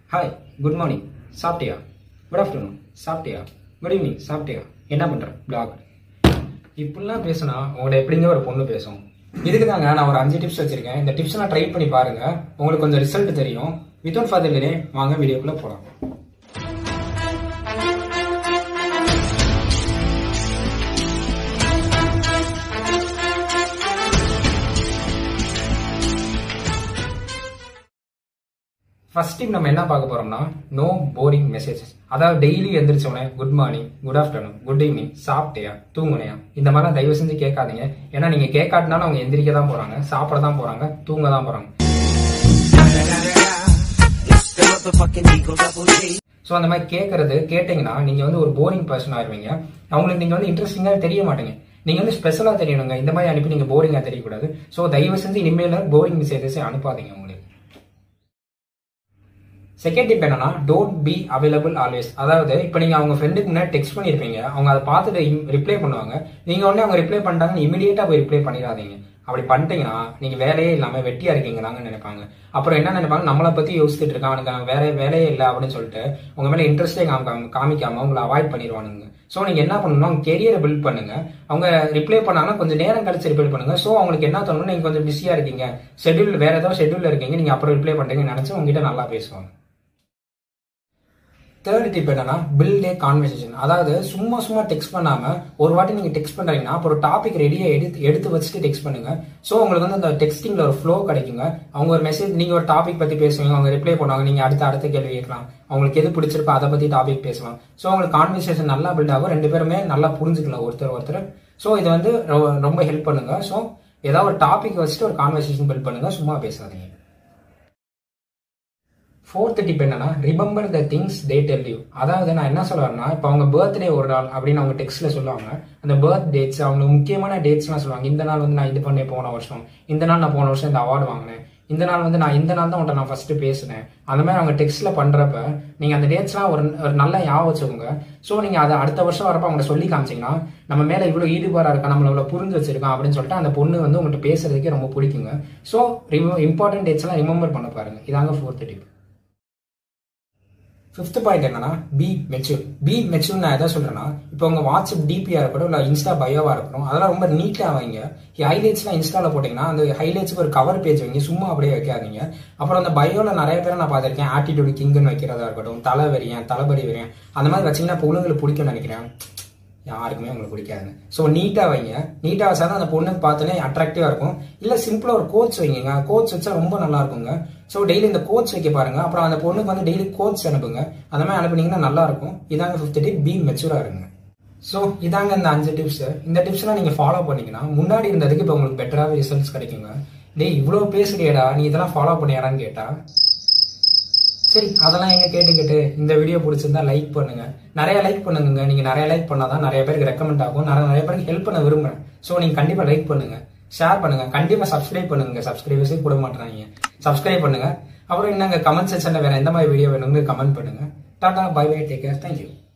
hi good morning சாப்பிட்டியா good afternoon சாப்பிட்டியா good evening சாப்பிட்டியா என்ன பண்ற பிளாக் இப்படிலாம் பேசினா உங்கள்ட்ட எப்படிங்க ஒரு பொண்ணு பேசும் இதுக்கு தாங்க நான் ஒரு அஞ்சு டிப்ஸ் வச்சிருக்கேன் இந்த டிப்ஸ் நான் ட்ரை பண்ணி பாருங்க உங்களுக்கு கொஞ்சம் ரிசல்ட் தெரியும் வித்தவுட் ஃபாதர் டிலே வாங்க வீடியோக்குள்ள போலாம் ஃபர்ஸ்ட் டிப் நம்ம என்ன பார்க்க போறோம்னா நோ போரிங் மெசேஜஸ் அதாவது டெய்லி எந்திரிச்ச உடனே good morning good afternoon good evening சாப்பிட்டியா தூங்குனியா இந்த மாதிரிலாம் தயவு செஞ்சு கேட்காதீங்க ஏன்னா நீங்க கேட்காட்டினாலும் அவங்க எந்திரிக்க தான் போறாங்க சாப்பிட தான் போறாங்க தூங்க தான் போறாங்க ஸோ அந்த மாதிரி கேட்கறது கேட்டிங்கன்னா நீங்க வந்து ஒரு போரிங் பர்சன் ஆயிருவீங்க அவங்களுக்கு நீங்க வந்து இன்ட்ரெஸ்டிங்காக தெரிய மாட்டீங்க நீங்க வந்து ஸ்பெஷலா தெரியணுங்க இந்த மாதிரி அனுப்பி நீங்க போரிங்கா தெரியக்கூடாது ஸோ தயவு செஞ்சு இனிமேல போரிங் மெசேஜஸ் அனுப்பாதீங்க உங்களுக்கு செகண்ட் டிப் என்னன்னா டோன்ட் பி அவைலபிள் ஆல்வேஸ் அதாவது இப்போ நீங்க அவங்க ஃப்ரெண்டுக்கு முன்னாடி டெக்ஸ்ட் பண்ணிருப்பீங்க அவங்க அதை பார்த்துட்டு ரிப்ளை பண்ணுவாங்க நீங்க உடனே அவங்க ரிப்ளை பண்ணிட்டாங்கன்னு இமீடியட்டா போய் ரிப்ளை பண்ணிடாதீங்க அப்படி பண்ணிட்டீங்கன்னா நீங்க வேலையே இல்லாம வெட்டியா இருக்கீங்களான்னு நினைப்பாங்க அப்புறம் என்ன நினைப்பாங்க நம்மளை பத்தி யோசிச்சுட்டு இருக்கான் அவனுக்கு வேற வேலையே இல்லை அப்படின்னு சொல்லிட்டு உங்க மேல இன்ட்ரெஸ்டே காமிக்காம காமிக்காம உங்களை அவாய்ட் பண்ணிடுவானுங்க ஸோ நீங்க என்ன பண்ணணும் அவங்க கெரியரை பில்ட் பண்ணுங்க அவங்க ரிப்ளை பண்ணாங்கன்னா கொஞ்சம் நேரம் கழிச்சு ரிப்ளை பண்ணுங்க ஸோ அவங்களுக்கு என்ன தோணும் நீங்க கொஞ்சம் பிஸியா இருக்கீங்க ஷெட்யூல் வேற ஏதாவது ஷெட்யூல்ல இருக்கீங்க நீங்க அப்புறம் ரிப்ளை பண்றீங்கன்னு நினைச்சு உங்ககிட்ட நல்லா பேசுவாங்க தேர்ட் டிப் என்னன்னா பில்ட் ஏ கான்வர்சேஷன் அதாவது சும்மா சும்மா டெக்ஸ்ட் பண்ணாம ஒரு வாட்டி நீங்க டெக்ஸ்ட் பண்றீங்கன்னா அப்போ ஒரு டாபிக் ரெடியா எடுத்து எடுத்து வச்சுட்டு டெக்ஸ்ட் பண்ணுங்க ஸோ உங்களுக்கு வந்து அந்த டெக்ஸ்டிங்ல ஒரு ஃப்ளோ கிடைக்குங்க அவங்க ஒரு மெசேஜ் நீங்க ஒரு டாபிக் பத்தி பேசுவீங்க அவங்க ரிப்ளை பண்ணுவாங்க நீங்க அடுத்த அடுத்த கேள்வி கேட்கலாம் அவங்களுக்கு எது பிடிச்சிருக்கோ அதை பத்தி டாபிக் பேசலாம் ஸோ அவங்களுக்கு கான்வர்சேஷன் நல்லா பில்ட் ஆகும் ரெண்டு பேருமே நல்லா புரிஞ்சுக்கலாம் ஒருத்தர் ஒருத்தர் ஸோ இது வந்து ரொ- ரொம்ப ஹெல்ப் பண்ணுங்க ஸோ ஏதாவது ஒரு டாபிக் வச்சுட்டு ஒரு கான்வர்சேஷன் பில்ட் பண்ணுங்க சும்மா பேசாதீங்க ஃபோர்த் டிப் என்னன்னா remember the things they tell you அதாவது நான் என்ன சொல்ல வரேன்னா இப்போ அவங்க பர்த்டே ஒரு நாள் அப்படின்னு அவங்க டெக்ஸ்ட்ல சொல்லுவாங்க அந்த பர்த் டேட்ஸ் அவங்களுக்கு முக்கியமான டேட்ஸ்லாம் சொல்லுவாங்க இந்த நாள் வந்து நான் இது பண்ணேன் போன வருஷம் இந்த நாள் நான் போன வருஷம் இந்த அவார்டு வாங்கினேன் இந்த நாள் வந்து நான் இந்த நாள் தான் உன்ட்ட நான் ஃபர்ஸ்ட் பேசினேன் அந்த மாதிரி அவங்க டெக்ஸ்ட்ல பண்றப்ப நீங்க அந்த டேட்ஸ்லாம் ஒரு ஒரு நல்ல ஞாபகம் வச்சுக்கோங்க ஸோ நீங்க அதை அடுத்த வருஷம் வரப்ப அவங்க சொல்லி காமிச்சீங்கன்னா நம்ம மேல இவ்வளவு ஈடுபாடா இருக்கா நம்மள இவ்வளவு புரிஞ்சு வச்சிருக்கான் அப்படின்னு சொல்லிட்டு அந்த பொண்ணு வந்து உங்கள்கிட்ட பேசுறதுக்கே ரொம்ப பிடிக்குங்க ஸோ இம்பார்ட்டன்ட் டேட்ஸ் எல்லாம் ரிமெம்பர் பண்ண பாருங்க இதாங்க ஃபோர்த் டிப் ஃபிஃப்த் பாயிண்ட் என்னன்னா பி மெச்சூர் பி மெச்சூர் நான் எதை சொல்றேன்னா இப்போ உங்க வாட்ஸ்அப் டிபியா இருக்கட்டும் இல்லை இன்ஸ்டா பயோவா இருக்கட்டும் அதெல்லாம் ரொம்ப நீட்டா வைங்க ஹைலைட்ஸ்லாம் இன்ஸ்டால போட்டீங்கன்னா அந்த ஹைலைட்ஸ்க்கு ஒரு கவர் பேஜ் வைங்க சும்மா அப்படியே வைக்காதீங்க அப்புறம் அந்த பயோல நிறைய பேரை நான் பார்த்திருக்கேன் ஆட்டிடியூட் கிங்குன்னு வைக்கிறதா இருக்கட்டும் தலை வெறியன் தளபதி வெறியன் அந்த மாதிரி வச்சீங்கன்னா இப்போ உங்களுக்கு பிடிக்கும்னு நினைக்கிறேன் யாருக்குமே உங்களுக்கு பிடிக்காதுங்க ஸோ நீட்டாக வைங்க நீட்டாக வச்சா தான் அந்த பொண்ணுக்கு பார்த்தோன்னே அட்ராக்டிவாக இருக்கும் இல்லை சிம்பிளாக ஒரு கோச் வைங்க கோச் வச்சா ரொம்ப நல்லா இருக்குங்க ஸோ டெய்லி இந்த கோச் வைக்க பாருங்க அப்புறம் அந்த பொண்ணுக்கு வந்து டெய்லி கோச் அனுப்புங்க அந்த மாதிரி அனுப்புனீங்கன்னா நல்லா இருக்கும் இதாங்க ஃபிஃப்த் டிப் பி மெச்சூராக இருங்க ஸோ இதாங்க இந்த அஞ்சு டிப்ஸ் இந்த டிப்ஸ்லாம் நீங்கள் ஃபாலோ பண்ணீங்கன்னா முன்னாடி இருந்ததுக்கு இப்போ உங்களுக்கு பெட்டராகவே ரிசல்ட்ஸ் கிடைக்குங்க டேய் இவ்வளோ பேசுறியடா நீ இதெல்லாம் ஃபாலோ பண்ணியாடான்னு கேட்டா சரி அதெல்லாம் எங்க கேட்டு கேட்டு இந்த வீடியோ பிடிச்சிருந்தா லைக் பண்ணுங்க நிறைய லைக் பண்ணுங்க நீங்க நிறைய லைக் பண்ணாதான் நிறைய பேருக்கு ரெக்கமெண்ட் ஆகும் நிறைய நிறைய பேருக்கு ஹெல்ப் பண்ண விரும்புறேன் ஸோ நீங்க கண்டிப்பா லைக் பண்ணுங்க ஷேர் பண்ணுங்க கண்டிப்பா சப்ஸ்கிரைப் பண்ணுங்க சப்ஸ்கிரைபர்ஸே கூட மாட்டாங்க சப்ஸ்கிரைப் பண்ணுங்க அப்புறம் என்னங்க கமெண்ட் செக்ஷன்ல வேற எந்த மாதிரி வீடியோ வேணும்னு கமெண்ட் பண்ணுங்க tata bye bye take care thank you